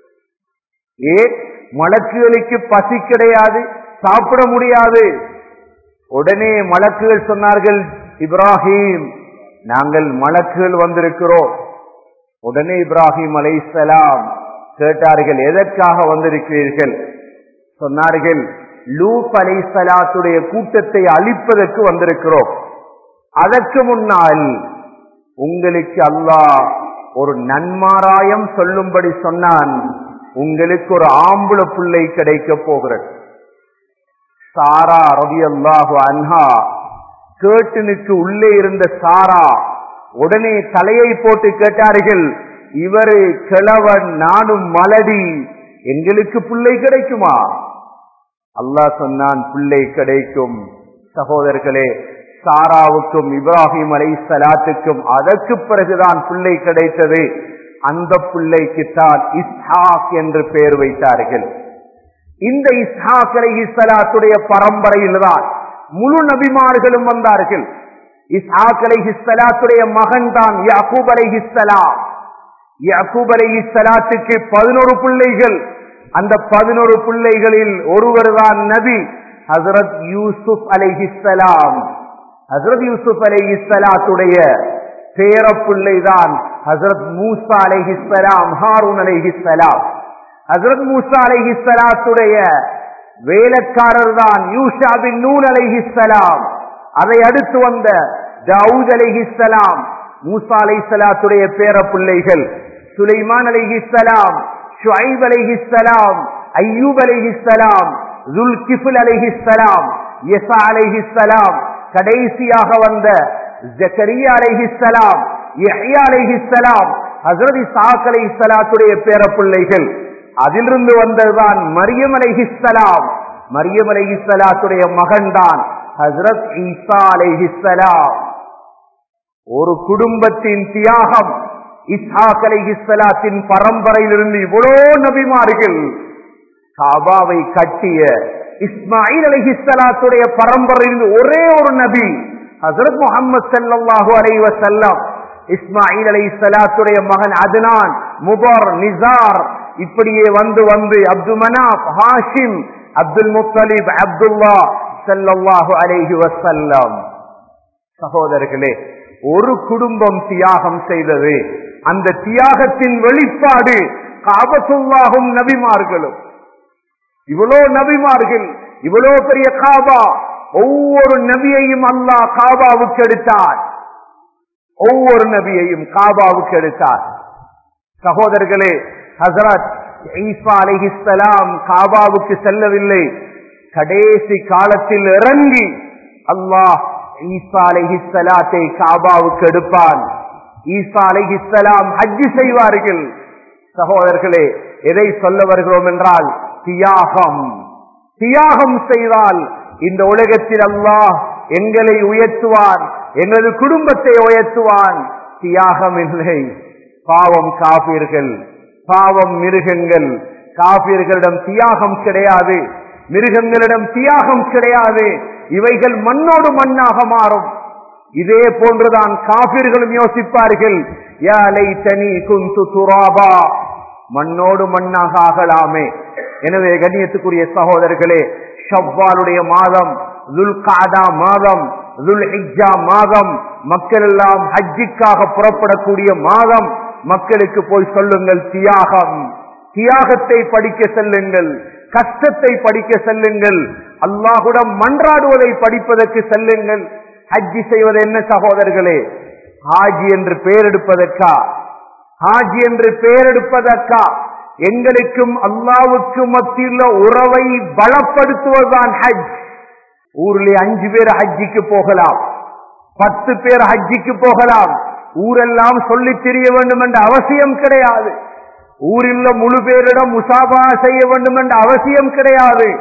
ஏன் மலக்குகளுக்கு பசி கிடையாது சாப்பிட முடியாது உடனே மலக்குகள் சொன்னார்கள் இப்ராஹிம் நாங்கள் மலக்குகள் வந்திருக்கிறோம் உடனே இப்ராஹிம் அலைசலாம் கேட்டார்கள் எதற்காக வந்திருக்கிறீர்கள் சொன்னார்கள் லூப் அலைசலாத்துடைய கூட்டத்தை அழிப்பதற்கு வந்திருக்கிறோம் அதற்கு முன்னால் உங்களுக்கு அல்லாஹ் ஒரு நன்மாராயம் சொல்லும்படி சொன்னான் உங்களுக்கு ஒரு ஆம்புல பிள்ளை கிடைக்க போகிறது சாரா ரவி அல்லாஹு அன்ஹா கேட்டினுக்கு உள்ளே இருந்த சாரா உடனே தலையை போட்டு கேட்டார்கள் இவரு கிழவன் நானும் மலடி எங்களுக்கு பிள்ளை கிடைக்குமா அல்லாஹ் சொன்னான் பிள்ளை கிடைக்கும் சகோதரர்களே சாராவுக்கும் இப்ராஹிம் அலை சலாத்துக்கும் அதற்கு பிறகுதான் பிள்ளை கிடைத்தது அந்த பிள்ளைக்குத்தான் இஸ்ஹாக் என்று பெயர் வைத்தார்கள் இந்த இஸ்ஹாக் அலை சலாத்துடைய பரம்பரையில் தான் முழு நபிமார்களும் வந்தார்கள் இஸ்ஹாக் அலை சலாத்துடைய மகன் தான் யாக்கூப் அலை யாக்கூப் அலை சலாத்துக்கு பதினோரு பிள்ளைகள் அந்த பதினோரு பிள்ளைகளில் ஒருவர் தான் நபி ஹசரத் யூசுப் அலைஹிஸ்ஸலாம் ஹசரத் யூசுப் அலைஹிஸ்ஸலாத்துடைய பேர பிள்ளைதான் ஹசரத் மூசா அலைஹிஸ்ஸலாம் ஹாரூன் அலைஹிஸ்ஸலாம் ஹசரத் மூசா அலைஹிஸ்ஸலாத்துடைய வேலைக்காரர் தான் யூஷா பின் நூன் அலைஹிஸ்ஸலாம் அதை அடுத்து வந்த தாவூத் அலைஹிஸ்ஸலாம் மூசா அலைஹிஸ்ஸலாத்துடைய பேர பிள்ளைகள் சுலைமான் அலைஹிஸ்ஸலாம் ஷுஐப் அலைஹிஸ்ஸலாம் ஐயூப் அலைஹிஸ்ஸலாம் ஜுல்கிஃபுல் அலைஹிஸ்ஸலாம் யசா அலைஹிஸ்ஸலாம் கடைசியாக வந்த ஜக்கரியா அலைஹிஸ்ஸலாம் யஹ்யா அலைஹிஸ்ஸலாம் ஹஸ்ரத் இசாக் அலைஹிஸ்ஸலாத்துடைய பேர பிள்ளைகள் அதிலிருந்து வந்ததுதான் மரியம் அலைஹிஸ்ஸலாம் மரியம் அலைஹிஸ்ஸலாத்துடைய மகன்தான் ஹஸ்ரத் ஈசா அலைஹிஸ்ஸலாம் ஒரு குடும்பத்தின் தியாகம் இஸ்ஹாக் அலைஹிஸ்ஸலாத்தின் பரம்பரையிலிருந்து இவ்வளோ நபிமார்கள் காபாவை கட்டிய இஸ்மாயில் அலைஹிஸ்ஸலாத்துடைய பரம்பரையிலிருந்து ஒரே ஒரு நபி ஹசரத் முகமது ஸல்லல்லாஹு அலைஹி வஸல்லம் இஸ்மாயில் அலைஹிஸ்ஸலாத்துடைய மகன் அத்னான் முபர் நிசார் இப்படியே வந்து வந்து அப்துல் மனாப் ஹாஷிம் அப்துல் முத்தலிப் அப்துல்லா ஸல்லல்லாஹு அலைஹி வஸல்லம் சகோதரர்களே ஒரு குடும்பம் தியாகம் செய்தது அந்த தியாகத்தின் வெளிப்பாடு காபத்துல்லாகும் நபிமார்களும் இவ்வளோ நபிமார்கள் இவ்வளோ பெரிய காபா ஒவ்வொரு நபியையும் அல்லாஹ் காபாவுக்கு எடுத்தார் ஒவ்வொரு நபியையும் காபாவுக்கு எடுத்தார் சகோதரர்களே ஹசரத் ஈசா அலைஹிஸ்ஸலாம் காபாவுக்கு செல்லவில்லை கடைசி காலத்தில் இறங்கி அல்லாஹ் ஈசா அலைஹிஸ்ஸலாத்தை காபாவுக்கு எடுப்பான் ஈசா அலைஹிஸ்ஸலாம் ஹஜ்ஜி செய்வார்கள் சகோதரர்களே எதை சொல்ல வருகிறோம் என்றால் தியாகம் தியாகம் செய்தால் இந்த உலகத்தில் அல்லாஹ் எங்களை உயர்த்துவான் எங்களது குடும்பத்தை உயர்த்துவான் தியாகம் இல்லை பாவம் காப்பீர்கள் பாவம் மிருகங்கள் காப்பீர்களிடம் தியாகம் கிடையாது மிருகங்களிடம் தியாகம் கிடையாது இவைகள் மண்ணோடு மண்ணாக மாறும் இதே போன்றுதான் காபிர்களும் யோசிப்பார்கள் யாலை தனி குந்து துராபா மண்ணோடு மண்ணாக ஆகலாமே எனவே கண்ணியத்துக்குரிய சகோதரர்களே ஷவ்வாலுடைய மாதம் துல் காதா மாதம் துல் ஹிஜ்ஜா மாதம் மக்கள் எல்லாம் ஹஜ்ஜிக்காக புறப்படக்கூடிய மாதம் மக்களுக்கு போய் சொல்லுங்கள் தியாகம் தியாகத்தை படிக்க செல்லுங்கள் கஷ்டத்தை படிக்க செல்லுங்கள் அல்லாஹுடன் மன்றாடுவதை படிப்பதற்கு செல்லுங்கள் ஹஜ்ஜி செய்வது என்ன சகோதரர்களே ஹாஜி என்று பெயர் எடுப்பதற்கா ஹாஜி என்று பெயர் எடுப்பதற்கா எங்களுக்கும் அல்லாவுக்கும் மத்தியுள்ள உறவை பலப்படுத்துவதுதான் ஹஜ் ஊரிலே அஞ்சு பேர் ஹஜ்ஜிக்கு போகலாம் பத்து பேர் ஹஜ்ஜிக்கு போகலாம் ஊரெல்லாம் சொல்லி தெரிய வேண்டும் என்ற அவசியம் கிடையாது ஊரில் முழு பேரிடம் முசாபா செய்ய வேண்டும் என்ற அவசியம் கிடையாது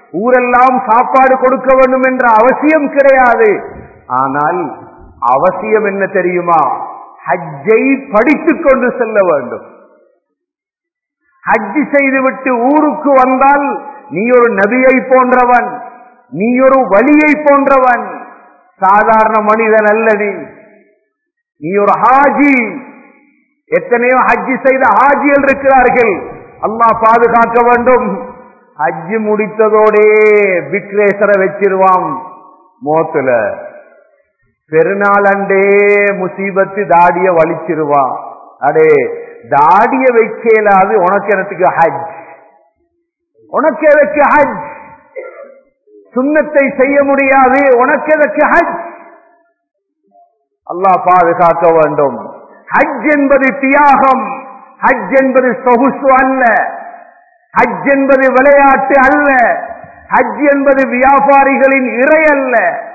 ஊரெல்லாம் சாப்பாடு கொடுக்க வேண்டும் என்ற அவசியம் கிடையாது ஆனால் அவசியம் என்ன தெரியுமா ஹஜ்ஜை படித்துக் கொண்டு செல்ல வேண்டும் ஹஜ்ஜி செய்துவிட்டு ஊருக்கு வந்தால் நீ ஒரு நபியை போன்றவன் நீ ஒரு வழியை போன்றவன் சாதாரண மனிதன் அல்ல நீ நீ ஒரு ஹாஜி எத்தனையோ ஹஜ்ஜி செய்த ஹாஜிகள் இருக்கிறார்கள் அல்லாஹ் பாதுகாக்க வேண்டும் ஹஜ்ஜி முடித்ததோடே விக்ரேசரை வச்சிருவான் மோத்துல பெருநாள் அண்டே முசீபத்து தாடிய வலிச்சிருவான் அடே தாடிய வைக்கலாது உனக்கு எனக்கு ஹஜ் உனக்கு எதற்கு ஹஜ் சுண்ணத்தை செய்ய முடியாது உனக்கு எதற்கு ஹஜ் அல்லாஹ் பாதுகாக்க வேண்டும் ஹஜ் என்பது தியாகம் ஹஜ் என்பது சொகுசு அல்ல ஹஜ் என்பது விளையாட்டு அல்ல ஹஜ் என்பது வியாபாரிகளின் இறை அல்ல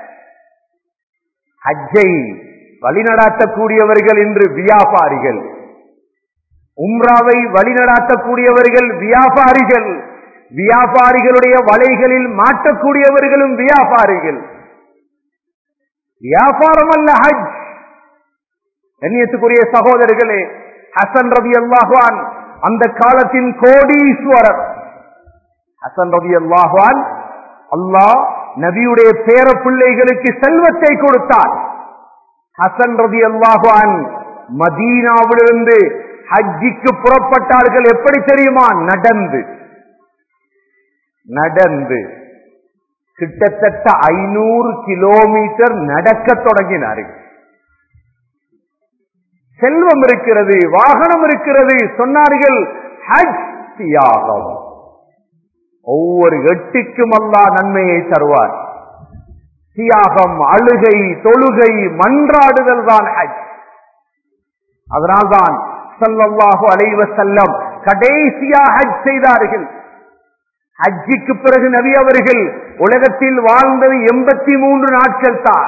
ஹஜ்ஜை வழிநடாத்தக்கூடியவர்கள் இன்று வியாபாரிகள் உம்ராவை வழிநடாத்தக்கூடியவர்கள் வியாபாரிகள் வியாபாரிகளுடைய வலைகளில் மாட்டக்கூடியவர்களும் வியாபாரிகள் வியாபாரம் அல்ல ஹஜ் கண்ணியத்துக்குரிய சகோதரர்களே ஹசன் ரவி அல்லாஹான் அந்த காலத்தின் கோடீஸ்வரர் ஹசன் ரவி அல்லாஹான் அல்லாஹ் நபியுடைய பேர பிள்ளைகளுக்கு செல்வத்தை கொடுத்தார் ஹசன் ரவி அல்லாஹான் மதீனாவிலிருந்து ஹஜ்ஜிக்கு புறப்பட்டார்கள் எப்படி தெரியுமா நடந்து நடந்து கிட்டத்தட்ட ஐநூறு கிலோமீட்டர் நடக்க தொடங்கினார்கள் செல்வம் இருக்கிறது வாகனம் இருக்கிறது சொன்னார்கள் ஹஜ் தியாகம் ஒவ்வொரு எட்டுக்கும் அல்லா நன்மையை தருவார் தியாகம் அழுகை தொழுகை மன்றாடுதல் தான் ஹஜ் அதனால்தான் சல்லல்லாஹு அலைவ செல்லம் கடைசியா ஹஜ் செய்தார்கள் ஹஜ்ஜிக்கு பிறகு நபி அவர்கள் உலகத்தில் வாழ்ந்தது எண்பத்தி மூன்று நாட்கள் தான்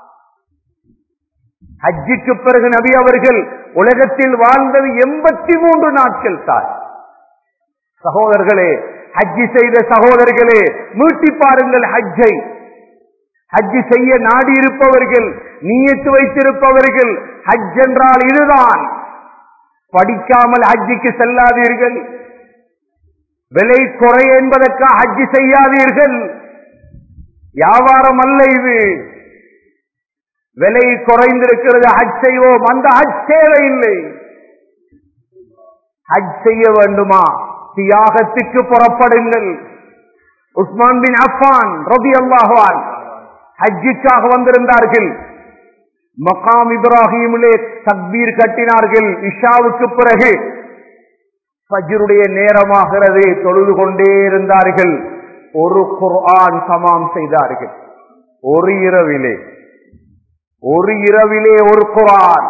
ஹஜ்ஜிக்கு பிறகு நபி அவர்கள் உலகத்தில் வாழ்ந்தது எண்பத்தி மூன்று நாட்கள் தான் சகோதரர்களே ஹஜ்ஜி செய்த சகோதரர்களே மீட்டி பாருங்கள் ஹஜ்ஜை ஹஜ்ஜி செய்ய நாடி இருப்பவர்கள் நீயத்து வைத்திருப்பவர்கள் ஹஜ் என்றால் இதுதான் படிக்காமல் ஹஜ்ஜிக்கு செல்லாதீர்கள் விலை குறை என்பதற்காக ஹஜ்ஜி செய்யாதீர்கள் வியாபாரம் அல்ல இது விலை குறைந்திருக்கிறது ஹஜ் செய்வோம் அந்த ஹஜ் தேவையில்லை ஹஜ் செய்ய வேண்டுமா தியாகத்துக்கு புறப்படுங்கள் உஸ்மான் பின் அஃபான் ரபி அல்லாஹான் ஹஜ்ஜிக்காக வந்திருந்தார்கள் மகாம் இப்ராஹிமிலே தக்பீர் கட்டினார்கள் இஷாவுக்கு பிறகு ஃபஜ்ருடைய நேரமாகிறது தொழுது கொண்டே இருந்தார்கள் ஒரு குர்ஆன் சமாம் செய்தார்கள் ஒரு இரவிலே ஒரு இரவிலே ஒரு குரான்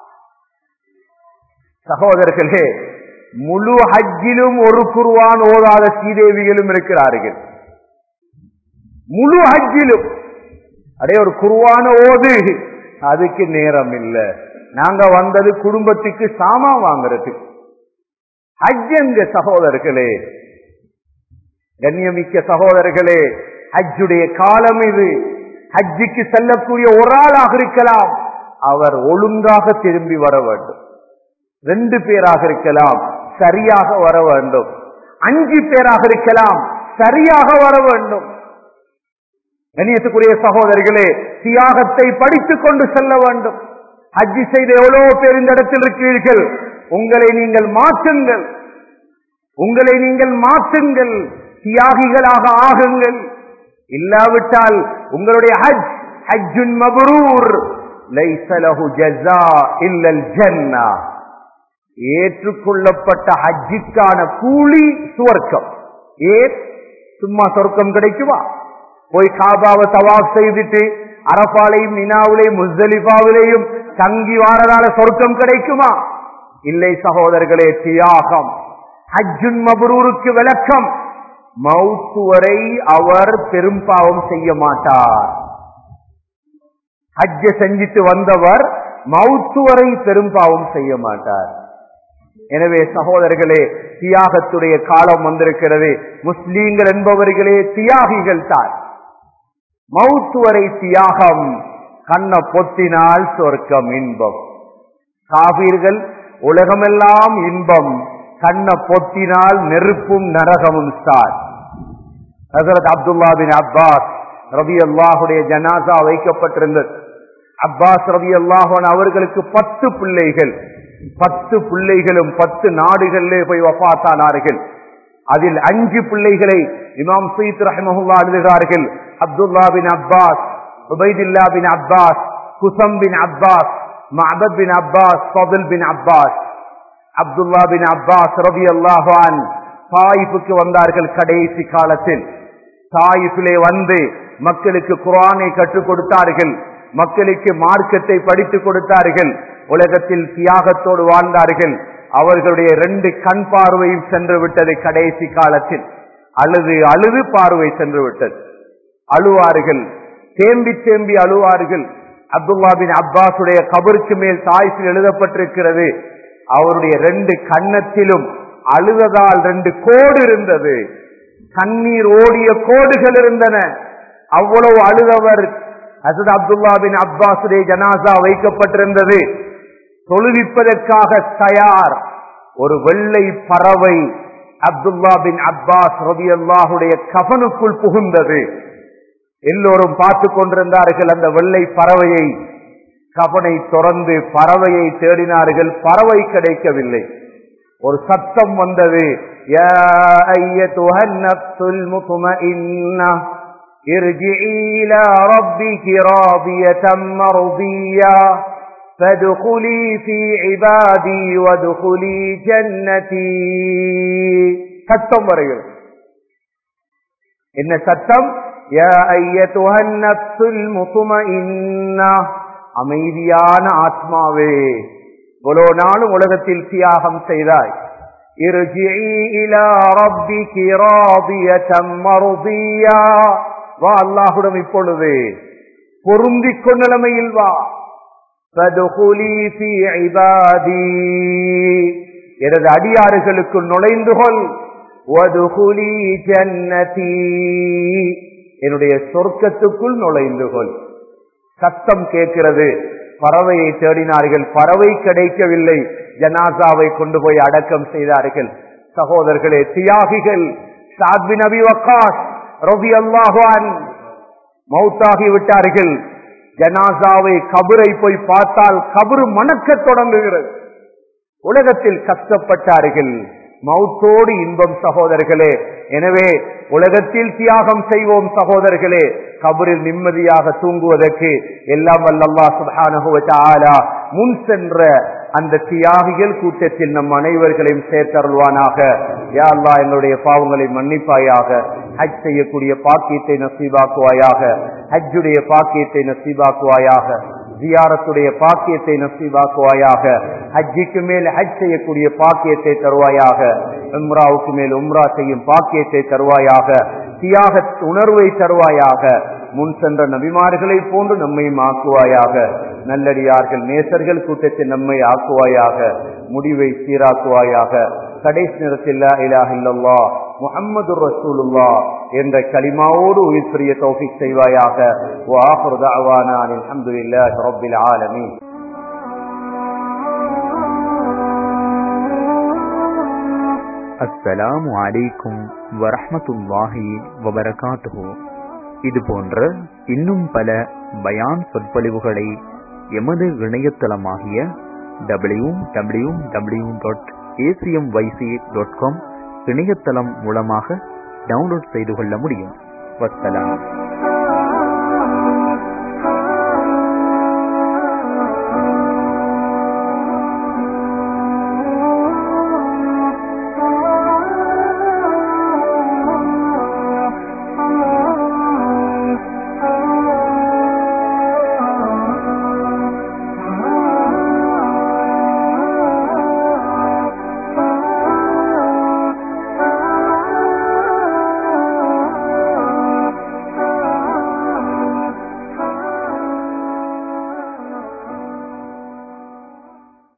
சகோதரர்களே முழு ஹஜ்ஜிலும் ஒரு குர்வான் ஓதாத ஸ்ரீதேவிகளும் இருக்கிறார்கள் முழு ஹஜ்ஜிலும் அடே ஒரு குருவான ஓது அதுக்கு நேரம் இல்ல நாங்க வந்தது குடும்பத்துக்கு சாமான் வாங்குறதுக்கு ஹஜ் எங்க சகோதரர்களே கண்ணியமிக்க சகோதரர்களே ஹஜ்ஜுடைய காலம் இது ஹஜ்ஜுக்கு செல்லக்கூடிய ஒரு ஆளாக இருக்கலாம் அவர் ஒழுங்காக திரும்பி வர வேண்டும் ரெண்டு பேராக இருக்கலாம் சரியாக வர வேண்டும் அஞ்சு பேராக இருக்கலாம் சரியாக வர வேண்டும் கண்ணியத்துக்குரிய சகோதரிகளே தியாகத்தை படித்துக் கொண்டு செல்ல வேண்டும் ஹஜ்ஜி செய்த எவ்வளவு பேர் இந்த இடத்தில் இருக்கிறீர்கள் உங்களை நீங்கள் மாற்றுங்கள் உங்களை நீங்கள் மாற்றுங்கள் தியாகிகளாக ஆகுங்கள் இல்லாவிட்டால் உங்களுடைய ஹஜ் ஹஜ்ஜுன் மபரூர் லைசலஹு ஜஸா இல்லல் ஜன்னா ஏற்றுக்கொள்ளப்பட்ட ஹஜ்ஜிக்கான கூலி சுவர்க்கம் ஏன் சும்மா சொர்க்கம் கிடைக்குமா போய் காபாவை தவாப் செய்துட்டு அரபாலையும் மினாவிலையும் முஸ்தலிஃபாவிலையும் தங்கி வாரதால சொர்க்கம் கிடைக்குமா இல்லை சகோதரர்களே தியாகம் ஹஜ்ஜுன் மபரூருக்கு விளக்கம் மவுத்து வரை அவர் பெரும்பாவம் செய்ய மாட்டார் ஹஜ்ஜ செஞ்சிட்டு வந்தவர் மவுத்து வரை பெரும்பாவம் செய்ய மாட்டார் எனவே சகோதரர்களே தியாகத்துடைய காலம் வந்திருக்கிறது முஸ்லீம்கள் என்பவர்களே தியாகிகள் தான் மவுத்து வரை தியாகம் கண்ண பொத்தினால் சொர்க்கம் இன்பம் காபீர்கள் உலகமெல்லாம் இன்பம் கண்ண பொத்தினால் நெருப்பும் நரகமும் சார் ஹசரத் அப்துல்லா பின் அப்பாஸ் ரவி அல்லாஹுடைய ஜனாசா வைக்கப்பட்டிருந்தது அப்பாஸ் ரவி அல்லாஹன் அவர்களுக்கு பத்து பிள்ளைகள் பத்து பிள்ளைகளும் பத்து நாடுகளிலே போய் வபாத்தானார்கள் அதில் அஞ்சு பிள்ளைகளை இமாம் சீத் ரஹமஹுல்லா எழுதுகிறார்கள் அப்துல்லா பின் அப்பாஸ் உபைதுல்லா பின் அப்பாஸ் குசம் பின் அப்பாஸ் மஹபத் பின் அப்பாஸ் ஃபதுல் பின் அப்பாஸ் அப்துல்லா பின் அப்பாஸ் ரவி அல்லாஹான் தாயிப்புக்கு வந்தார்கள் கடைசி காலத்தில் தாயிஃபிலே வந்து மக்களுக்கு குரானை கற்றுக் கொடுத்தார்கள் மக்களுக்கு மார்க்கத்தை படித்துக் கொடுத்தார்கள் உலகத்தில் தியாகத்தோடு வாழ்ந்தார்கள் அவர்களுடைய ரெண்டு கண் பார்வையும் சென்று விட்டது கடைசி காலத்தில் அழுது அழுது பார்வை சென்று விட்டது அழுவார்கள் தேம்பி தேம்பி அழுவார்கள் அப்துல்லா பின் அப்பாஸுடைய கபருக்கு மேல் தாய்ஸில் எழுதப்பட்டிருக்கிறது அவருடைய ரெண்டு கன்னத்திலும் அழுததால் ரெண்டு கோடு இருந்தது கண்ணீர் ஓடிய கோடுகள் இருந்தன அவ்வளவு அழுதவர் ஹசத் அப்துல்லா பின் அப்பாசுடைய ஜனாசா வைக்கப்பட்டிருந்தது தொழுவிப்பதற்காக தயார் ஒரு வெள்ளை பறவை அப்துல்லா பின் அப்பாஸ் ரவி அல்லாஹுடைய கபனுக்குள் புகுந்தது எல்லோரும் பார்த்து கொண்டிருந்தார்கள் அந்த வெள்ளை பறவையை கபனை தொடர்ந்து பறவையை தேடினார்கள் பறவை கிடைக்கவில்லை ஒரு சத்தம் வந்தது يا أيتها النفس المطمئنة ارجعي إلى ربك راضية مرضية فادخلي في عبادي وادخلي جنتي சத்தம் வருகிறது என்ன சத்தம் يا أيتها النفس المطمئنة அமைதியான ஆத்மாவே இவ்வளவு நாளும் உலகத்தில் தியாகம் செய்தாய் வா அல்லாஹுடம் இப்பொழுது பொருந்திக் கொண்ட நிலைமையில் வா எனது அடியாறுகளுக்கு நுழைந்து கொள் என்னுடைய சொர்க்கத்துக்குள் நுழைந்து கொள் சத்தம் கேட்கிறது பறவையை தேடினார்கள் பறவை கிடைக்கவில்லை ஜனாசாவை கொண்டு போய் அடக்கம் செய்தார்கள் சகோதரர்களே தியாகிகள் சாத்வி நபி வக்காஸ் ரவி அல்லாஹான் மௌத்தாகி விட்டார்கள் ஜனாசாவை கபரை போய் பார்த்தால் கபரு மணக்க தொடங்குகிறது உலகத்தில் கஷ்டப்பட்டார்கள் மௌத்தோடு இன்பம் சகோதரர்களே எனவே உலகத்தில் தியாகம் செய்வோம் சகோதரர்களே கபரில் நிம்மதியாக தூங்குவதற்கு எல்லாம் வல்லல்லா சுபானகுவா முன் சென்ற அந்த தியாகிகள் கூட்டத்தில் நம் அனைவர்களையும் சேர்த்தருள்வானாக யா அல்லா எங்களுடைய பாவங்களை மன்னிப்பாயாக ஹஜ் செய்யக்கூடிய பாக்கியத்தை நசீபாக்குவாயாக ஹஜ்ஜுடைய பாக்கியத்தை நசீபாக்குவாயாக ஜியாரத்துடைய பாக்கியத்தை நசீபாக்குவாயாக ஹஜ்ஜிக்கு மேல் ஹஜ் செய்யக்கூடிய பாக்கியத்தை தருவாயாக உம்ராவுக்கு மேல் உம்ரா செய்யும் பாக்கியத்தை தருவாயாக தியாக உணர்வை தருவாயாக முன் சென்ற நபிமார்களை போன்று நம்மையும் ஆக்குவாயாக நல்லடியார்கள் நேசர்கள் கூட்டத்தை நம்மை ஆக்குவாயாக முடிவை சீராக்குவாயாக கடைசி நேரத்தில் இலாஹ் இல்லல்லா முஹம்மது ரசூலுல்லா என்ற கலிமாவோடு உயிர் பிரிய தௌஃபிக் செய்வாயாக வாஹுர் தஅவானா அல்ஹம்துலில்லாஹி ரப்பில் ஆலமீன் அஸ்ஸலாமு அலைக்கும் வரஹ்மத்துல்லாஹி வபரகாத்துஹு இது போன்ற இன்னும் பல பயான் சொற்பொழிவுகளை எமது இணையதளமாகிய W W W dot ACM YC dot com இணையதளம் மூலமாக டவுன்லோட் செய்து கொள்ள முடியும் வசலாம்